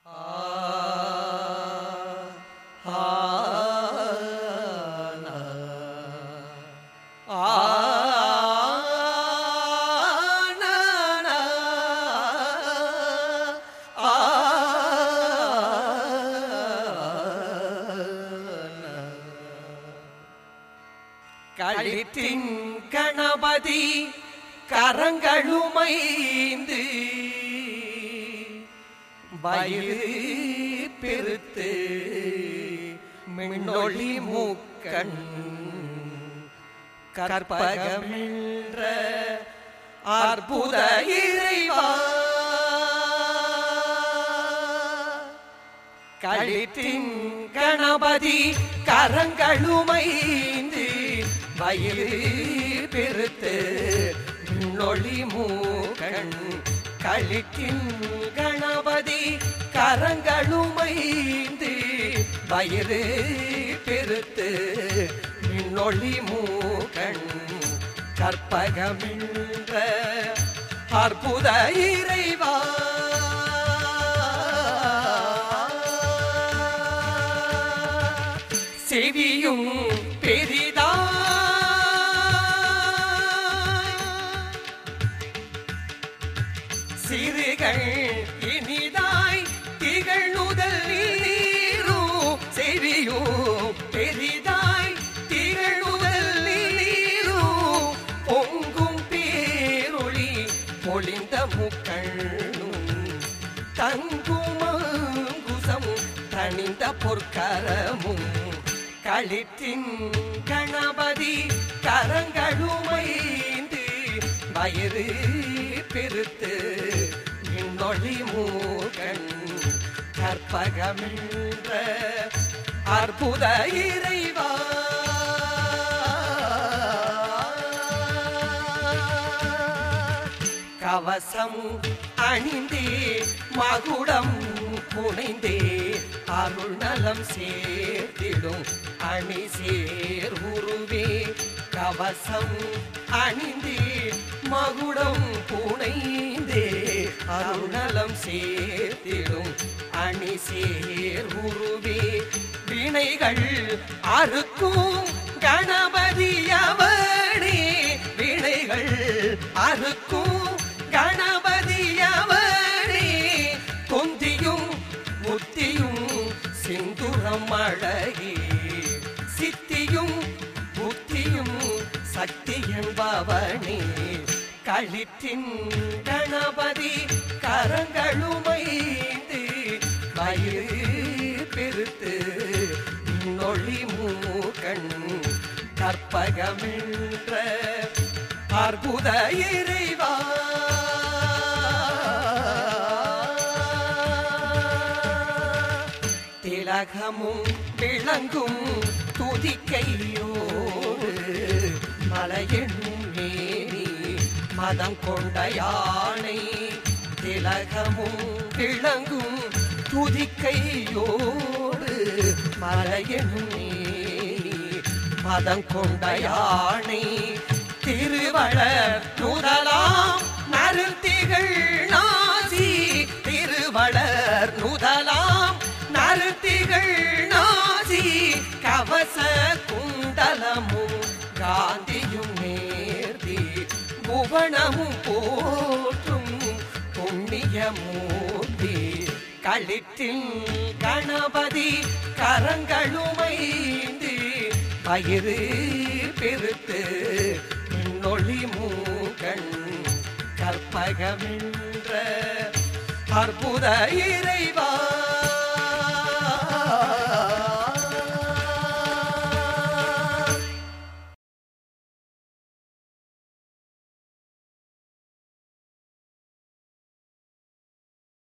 களிற்றின் கணபதி கரங்களுமைந்து வயிறு பெருத்து மின்னொளி மூக்கண் கற்பகமென்ற அற்புத இறைவா களிற்றின் கணபதி கரங்களுமைந்து வயிறு பெருத்து நொழி மூக்கண் களிற்றின் கணபதி கரங்களுமைந்து வயிறு பெருத்து நொழி மூக்கண் கற்பகமின்ற அற்புத இறைவா செவியும் பெரிதா சிறுகள் இனிதாய் திகழ்நுதல் நீரும் செவியும் பெரிதாய் திகழ்நுதல் நீரும் பொங்கும் பேரொளி பொழிந்த முக்கண்ணும் தங்குமங்குசம் தணிந்த பொற்கரமும் களிற்றின் கணபதி கரங்களுமைந்து வயிறு பெருத்து மின்னொளி மூகன் கற்பகமென்ற அற்புத இறைவா கவசம் அணிந்தே மகுடம் புனைந்தே அருள் நலம் சேர்த்திடும் அணி சேர் உருவே கவசம் அணிந்தே மகுடம் புனைந்தே அருள் நலம் சேர்த்திடும் அணி சேர் உருவே வினைகள் அறுக்கும் கணபதி அவனே வினைகள் அறுக்கும் கணபதி அவனே தொந்தியும் புத்தியும் சிந்துரம் அழகே சித்தியும் புத்தியும் சக்தி என்பவனே களிற்றின் கணபதி கரங்களுமைந்து வயிறு பெருத்து நொழி மூக்கண் கற்பகமென்ற அற்புத இறைவா திலகமும் விளங்கும் துதிக்கையோடு மலையெண்ணும் மேனி மதம் கொண்ட யானை திலகமும் விளங்கும் துதிக்கையோடு மலையெண்ணும் மேனி மதம் கொண்ட யானை திருவளர் நுதலாம் நருத்திகள் நாசி திருவளர் நுதலாம் நருத்திகள் நாசி கவச குண்டலமும் காந்தியும் நேர்த்தி புவனமும் போற்றும் புண்ணியமூர்த்தி களிற்றின் கணபதி கரங்களுமைந்து பயிறு பெருத்து நொழி மூகண் கற்பகமென்ற அற்புத இறைவா